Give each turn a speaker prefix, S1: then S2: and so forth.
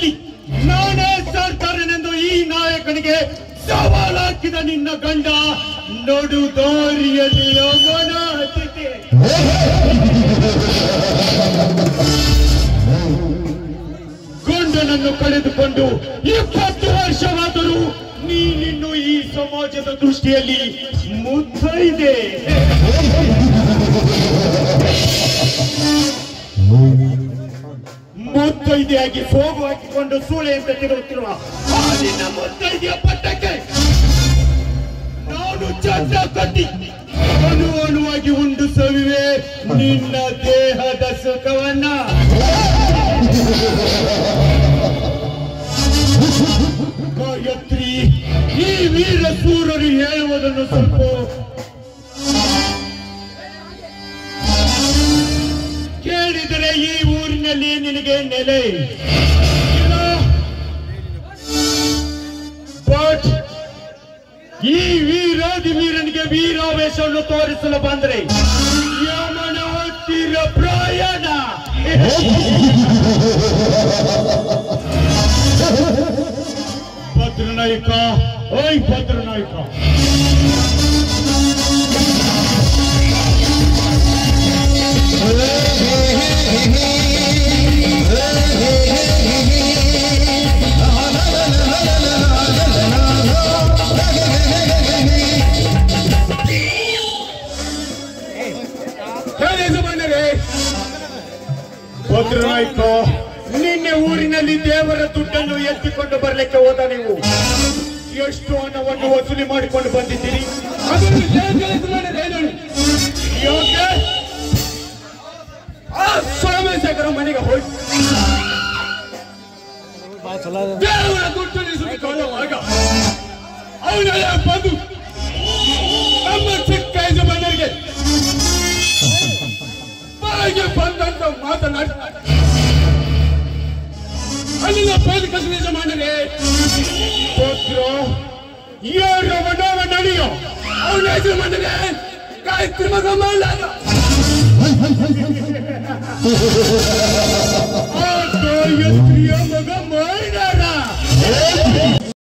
S1: ಸಮಾಜದಲ್ಲಿ ನಾನೇ ಸರ್ಕಾರನೆಂದು ಈ ನಾಯಕನಿಗೆ ಸವಾಲ್ ಹಾಕಿದ ನಿನ್ನ ಗಂಡ ನಡು ದಾರಿಯಲ್ಲಿ ಅವನ ಅತಿಥಿ ಗಂಡನನ್ನು ಕಳೆದುಕೊಂಡು ಇಪ್ಪತ್ತು ವರ್ಷವಾದರೂ ನೀನಿನ್ನು ಈ ಸಮಾಜದ ದೃಷ್ಟಿಯಲ್ಲಿ ಮುತ್ತೈದೆ ಮುತ್ತೈದೆಯಾಗಿ ಸೋಗು ಹಾಕಿಕೊಂಡು ಸೂಳೆ ಅಂತ ತಿರುಗುತ್ತಿರುವ ಆ ನಿನ್ನ ಮುತ್ತೈದೆಯ ಪಟ್ಟಕ್ಕೆ ನಾನು ಚಂದ ಕಟ್ಟಿ ಅಣು ಅಣುವಾಗಿ ಉಂಡು ಸವಿವೆ ನಿನ್ನ ದೇಹದ ಸುಖವನ್ನ ಗಾಯತ್ರಿ ಈ ವೀರ ಸೂರರು ಹೇಳುವುದನ್ನು ಸ್ವಲ್ಪ ಕೇಳಿದರೆ ಈ ಊರಿನಲ್ಲಿ ನಿನಗೆ ನೆಲೆ ಇಲ್ಲ ಬಟ್ ಈ ವೀರಾದಿ ವೀರನಿಗೆ ವೀರಾವೇಶವನ್ನು ತೋರಿಸಲು ಬಂದ್ರೆ ಯಮನ ಹತ್ತಿರ ಪ್ರಯಾಣ ಭದ್ರನಾಯಕ ಓಯ್ ಭದ್ರನಾಯಕ ಭದ್ರನಾಯಕ ನಿನ್ನೆ ಊರಿನಲ್ಲಿ ದೇವರ ದುಡ್ಡನ್ನು ಎತ್ತಿಕೊಂಡು ಬರ್ಲಿಕ್ಕೆ ಹೋದ ನೀವು ಎಷ್ಟು ಹಣವನ್ನು ವಸೂಲಿ ಮಾಡಿಕೊಂಡು ಬಂದಿದ್ದೀರಿ ಅದನ್ನು ಹೇಗೆ ಮಾಡಿದ್ರೆ ಯಾಕೆ ಆ ಸೋಮೇಶೇಖರ ಮನೆಗೆ ಹೋಗಿ ದೇವರ ದುಡ್ಡನ್ನು ಸುತ್ತಿಕೊಳ್ಳುವಾಗ ಅವನೆಲ್ಲ ಬಂದು ನಮ್ಮ ಚಿಕ್ಕ ಯಜಮಾನರಿಗೆ ಬಾಯಿಗೆ ಬಂದಂತ ಮಾತನಾಡಿ ಅಲ್ಲಿನ ಪೇದ ಕಸ ಯಜಮಾನರೇ ಪುತ್ರ ಯಾರವನವ ನಡೆಯೋ ಅವನ ಯಜಮಾನರೇ ಗಾಯತ್ರಿ ಮಗ ಮಾಡಲಾರ ಆ ಗಾಯತ್ರಿಯ